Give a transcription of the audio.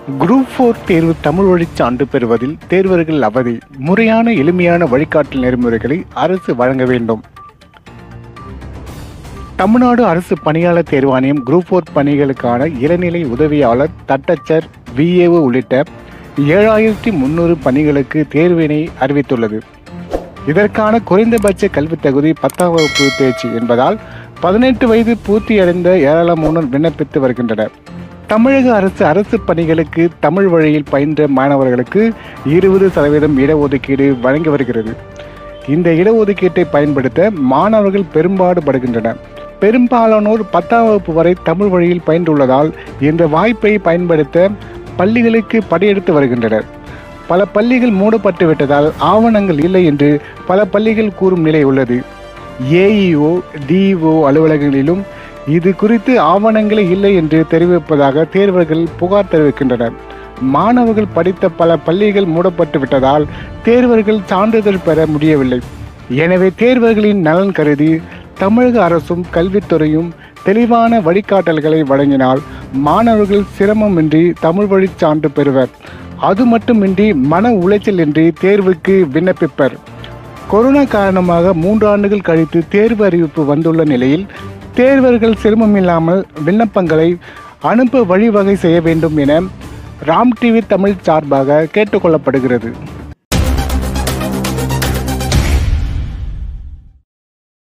group four தேர்வு தமிழ் வழிச் சான்று பெறுவதில் தேர்வர்கள் அவதி முறையான எளிமையான வழிகாட்டல் நெறிமுறைகளை அரசு வழங்க வேண்டும் தமிழ்நாடு அரசு பணியாளர் தேர்வாணையம் குரூப் ஃபோர் பணிகளுக்கான இளநிலை உதவியாளர் தட்டச்சர் விஏஓ உள்ளிட்ட ஏழாயிரத்தி முன்னூறு பணிகளுக்கு தேர்வினை அறிவித்துள்ளது இதற்கான குறைந்தபட்ச கல்வித் தகுதி பத்தாம் வகுப்பு தேர்ச்சி என்பதால் பதினெட்டு வயது பூர்த்தியடைந்த ஏராளமானோர் விண்ணப்பித்து வருகின்றனர் தமிழக அரசு அரசு பணிகளுக்கு தமிழ் வழியில் பயின்ற மாணவர்களுக்கு இருபது சதவீதம் இடஒதுக்கீடு வழங்கி வருகிறது இந்த இடஒதுக்கீட்டை பயன்படுத்த மாணவர்கள் பெரும்பாடுபடுகின்றனர் பெரும்பாலானோர் பத்தாம் வகுப்பு வரை தமிழ் வழியில் பயின்றுள்ளதால் இந்த வாய்ப்பை பயன்படுத்த பள்ளிகளுக்கு படையெடுத்து வருகின்றனர் பல பள்ளிகள் மூடப்பட்டு விட்டதால் ஆவணங்கள் இல்லை என்று பல பள்ளிகள் கூறும் நிலை உள்ளது ஏஇஓ டிஇஓ அலுவலகங்களிலும் இது குறித்து ஆவணங்களே இல்லை என்று தெரிவிப்பதாக தேர்வர்கள் புகார் தெரிவிக்கின்றனர் மாணவர்கள் படித்த பல பள்ளிகள் மூடப்பட்டு விட்டதால் தேர்வர்கள் சான்றிதழ் பெற முடியவில்லை எனவே தேர்வர்களின் நலன் கருதி தமிழக அரசும் கல்வித்துறையும் தெளிவான வழிகாட்டல்களை வழங்கினால் மாணவர்கள் சிரமமின்றி தமிழ் வழிச் சான்று பெறுவர் அது மட்டுமின்றி மன உளைச்சலின்றி தேர்வுக்கு விண்ணப்பிப்பர் கொரோனா காரணமாக மூன்று ஆண்டுகள் கழித்து தேர்வு அறிவிப்பு வந்துள்ள நிலையில் தேர்வர்கள் சிரமமில்லாமல் விண்ணப்பங்களை அனுப்ப வழிவகை செய்ய வேண்டும் என ராம் டிவி தமிழ் சார்பாக கேட்டுக்கொள்ளப்படுகிறது